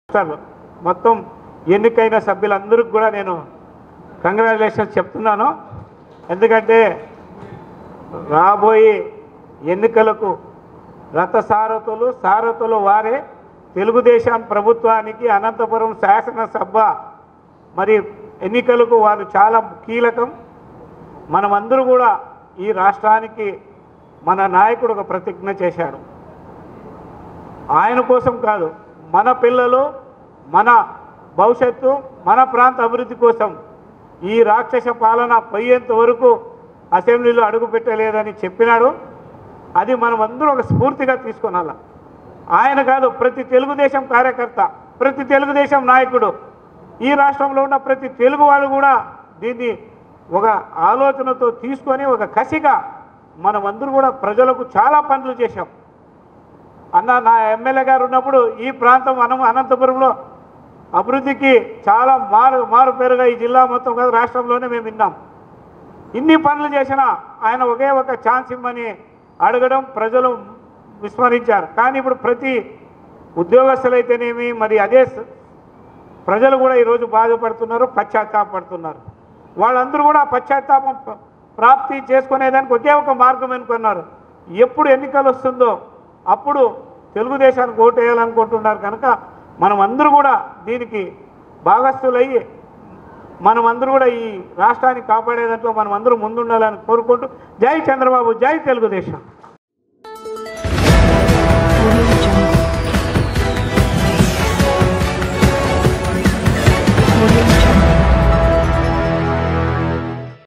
రాష్ట్రాలు మొత్తం ఎన్నికైన సభ్యులందరికీ కూడా నేను కంగ్రాచులేషన్స్ చెప్తున్నాను ఎందుకంటే రాబోయే ఎన్నికలకు రథసారథులు సారథులు వారే తెలుగుదేశం ప్రభుత్వానికి అనంతపురం శాసనసభ మరి ఎన్నికలకు వారు చాలా కీలకం మనమందరూ కూడా ఈ రాష్ట్రానికి మన నాయకుడు ఒక ప్రతిజ్ఞ చేశాడు ఆయన కోసం కాదు మన పిల్లలు మన భవిష్యత్తు మన ప్రాంత అభివృద్ధి కోసం ఈ రాక్షస పాలన పోయేంత వరకు అసెంబ్లీలో అడుగు పెట్టలేదని చెప్పినాడు అది మనం అందరూ ఒక స్ఫూర్తిగా తీసుకున్నాల ఆయన కాదు ప్రతి తెలుగుదేశం కార్యకర్త ప్రతి తెలుగుదేశం నాయకుడు ఈ రాష్ట్రంలో ఉన్న ప్రతి తెలుగు వాళ్ళు కూడా దీన్ని ఒక ఆలోచనతో తీసుకొని ఒక కసిగా మనమందరూ కూడా ప్రజలకు చాలా పనులు చేశాం అన్న నా ఎమ్మెల్యే గారు ఉన్నప్పుడు ఈ ప్రాంతం మనం అనంతపురంలో అభివృద్ధికి చాలా మారు మారు పేరుగా ఈ జిల్లా మొత్తం కాదు రాష్ట్రంలోనే మేము విన్నాం ఇన్ని పనులు చేసినా ఆయన ఒకే ఒక ఛాన్స్ ఇమ్మని అడగడం ప్రజలు విస్మరించారు కానీ ఇప్పుడు ప్రతి ఉద్యోగస్తులైతేనేమి మరి అదే స- ప్రజలు కూడా ఈరోజు బాధపడుతున్నారు పశ్చాత్తాపడుతున్నారు వాళ్ళందరూ కూడా పశ్చాత్తాపం ప- ప్రాప్తి చేసుకునేదానికి ఒకే ఒక మార్గం అనుకున్నారు ఎప్పుడు ఎన్నికలు వస్తుందో అప్పుడు తెలుగుదేశానికి ఓటు వేయాలనుకుంటున్నారు కనుక మనం అందరూ కూడా దీనికి భాగస్థులయ్యి మనమందరూ కూడా ఈ రాష్ట్రాన్ని కాపాడే దాంట్లో మనం అందరూ ముందుండాలని కోరుకుంటూ జై చంద్రబాబు జై తెలుగుదేశం